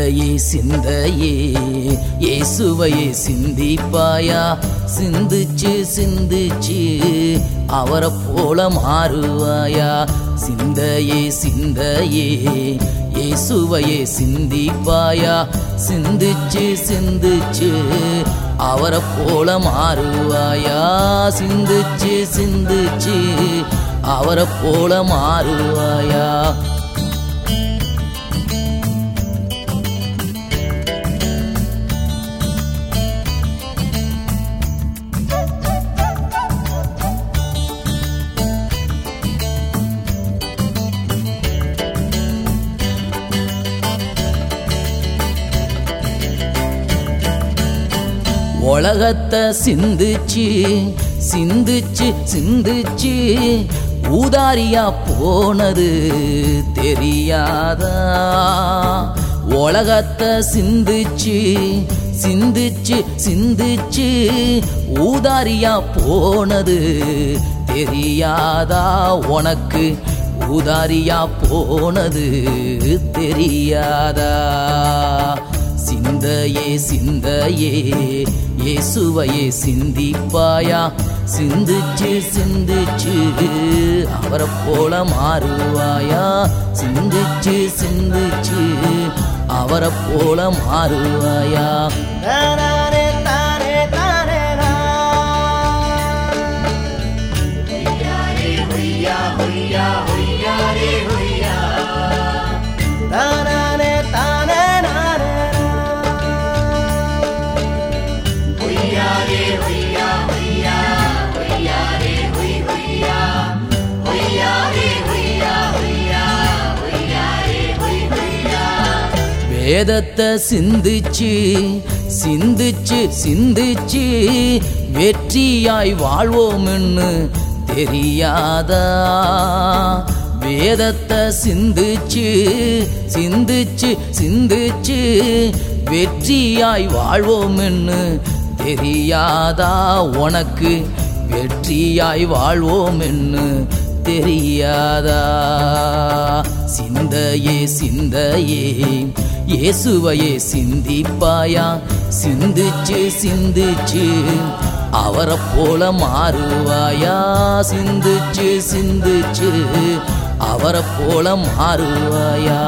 சிந்தையே சிந்தையே இயேசுவையே சிந்திப்பாயா சிந்திச்சு சிந்திச்சு அவரை போல மாறுவாயா சிந்தையே சிந்தையே இயேசுவையே சிந்திப்பாயா சிந்திச்சு சிந்திச்சு அவரை போல மாறுவாயா சிந்திச்சு சிந்திச்சு அவரை போல மாறுவாயா உலகத்தை சிந்திச்சு சிந்திச்சு சிந்திச்சு ஊதாரியா போனது தெரியாதா உலகத்தை சிந்திச்சு சிந்திச்சு சிந்திச்சு ஊதாரியா போனது தெரியாதா உனக்கு ஊதாரியா போனது தெரியாதா சிந்தையே சிந்தையே இயேசுவையே சிந்திப்பாயா சிந்திச்சு சிந்திச்சு அவரை போல மாறுவாயா சிந்திச்சு சிந்திச்சு அவரை போல மாறுவாயா தானே தானே தானே தானே தானே நானே வேதத்தை சிந்திச்சு சிந்திச்சு சிந்திச்சு வெற்றியாய் வாழ்வோம்னு தெரியாதா வேதத்தை சிந்திச்சு சிந்திச்சு சிந்திச்சு வெற்றியாய் வாழ்வோம்னு தெரியாதா உனக்கு வெற்றியாய் வாழ்வோம்னு தெரியாதா சிந்தையே சிந்தையே இயேசுவையே சிந்திப்பாயா சிந்திச்சு சிந்திச்சு அவரை போல மாறுவாயா சிந்திச்சு சிந்திச்சு அவரை போல மாறுவாயா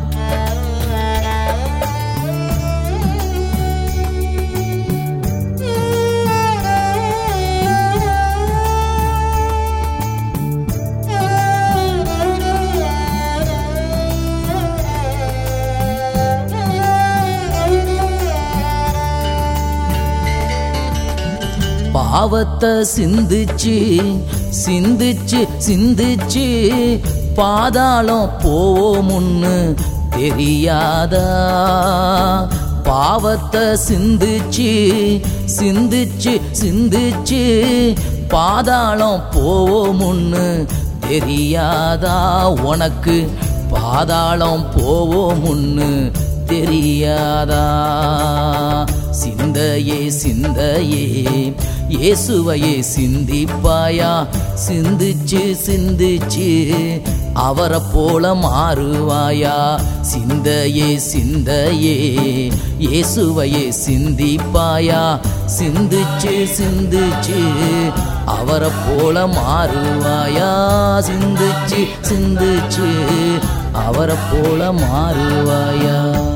பாவத்தை சிந்திச்சு சிந்திச்சு சிந்திச்சு பாதாளம் போவோமுன்னு தெரியாதா பாவத்தை சிந்திச்சு சிந்திச்சு சிந்திச்சு பாதாளம் போவோமுன்னு தெரியாதா உனக்கு பாதாளம் போவோமுன்னு தெரியாதா சிந்தையே சிந்தையே இயேசுவையே சிந்திப்பாயா சிந்திச்சு சிந்திச்சு அவரை போல மாறுவாயா சிந்தையே சிந்தையே இயேசுவையே சிந்திப்பாயா சிந்திச்சு சிந்திச்சு அவரை போல மாறுவாயா சிந்திச்சு சிந்திச்சு அவரை போல மாறுவாயா